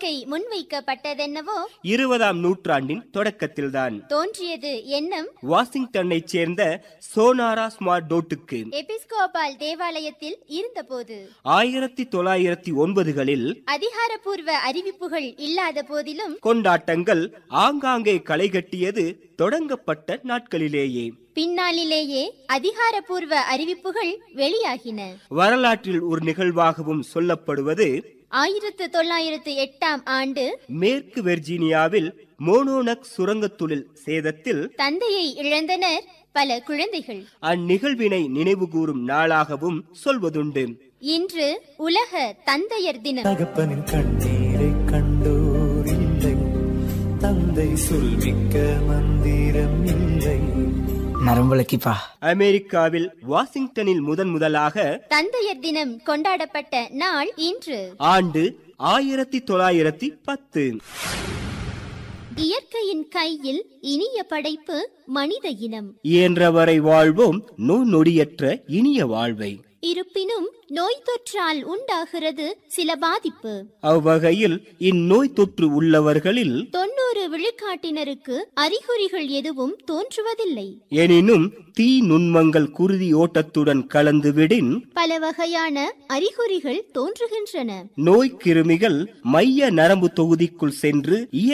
கோரிக்கை முன்வைக்கப்பட்டதென்னவோ இருபதாம் நூற்றாண்டின் தொடக்கத்தில்தான் தோன்றியது எண்ணம் வாஷிங்டனைச் சேர்ந்த சோனாரா ஸ்மார்ட் டோட்டுக்கு எபிஸ்கோபால் தேவாலயத்தில் இருந்தபோது ஆயிரத்தி தொள்ளாயிரத்தி ஒன்பதுகளில் அதிகாரப்பூர்வ அறிவிப்புகள் இல்லாத போதிலும் கொண்டாட்டங்கள் ஆங்காங்கே களை கட்டியது தொடங்கப்பட்ட நாட்களிலேயே பின்னாளிலேயே அதிகாரப்பூர்வ அறிவிப்புகள் வெளியாகின வரலாற்றில் ஒரு நிகழ்வாகவும் சொல்லப்படுவது ஆயிரத்து தொள்ளாயிரத்து எட்டாம் ஆண்டு மேற்கு வெர்ஜீனியாவில் மோனோனக் சுரங்கத் தொழில் சேதத்தில் தந்தையை இழந்தனர் பல குழந்தைகள் அந்நிகழ்வினை நினைவுகூரும் நாளாகவும் சொல்வதுண்டு இன்று உலக தந்தையர் தினம் தகப்பனின் கண்ணீரை கண்டோர் இல்லை தந்தை சொல்மிக்க மந்திரம் இல்லை நரம்புலக்கிப்பா அமெரிக்காவில் வாஷிங்டனில் முதன் முதலாக தந்தையர் தினம் கொண்டாடப்பட்ட நாள் இன்று ஆண்டு ஆயிரத்தி தொள்ளாயிரத்தி பத்து இயற்கையின் கையில் இனிய படைப்பு மனித இனம் இயன்றவரை வாழ்வோம் நோ நொடியற்ற இனிய வாழ்வை இருப்பினும் நோய் தொற்றால் உண்டாகிறது சில பாதிப்பு அவ்வகையில் இந்நோய் தொற்று உள்ளவர்களில் தொண்ணூறு விழுக்காட்டினருக்கு அறிகுறிகள் எதுவும் தோன்றுவதில்லை எனினும் தீ நுண்மங்கள் குருதி ஓட்டத்துடன் கலந்துவிடின் பல வகையான அறிகுறிகள் தோன்றுகின்றன நோய் கிருமிகள் மைய நரம்பு தொகுதிக்குள் சென்று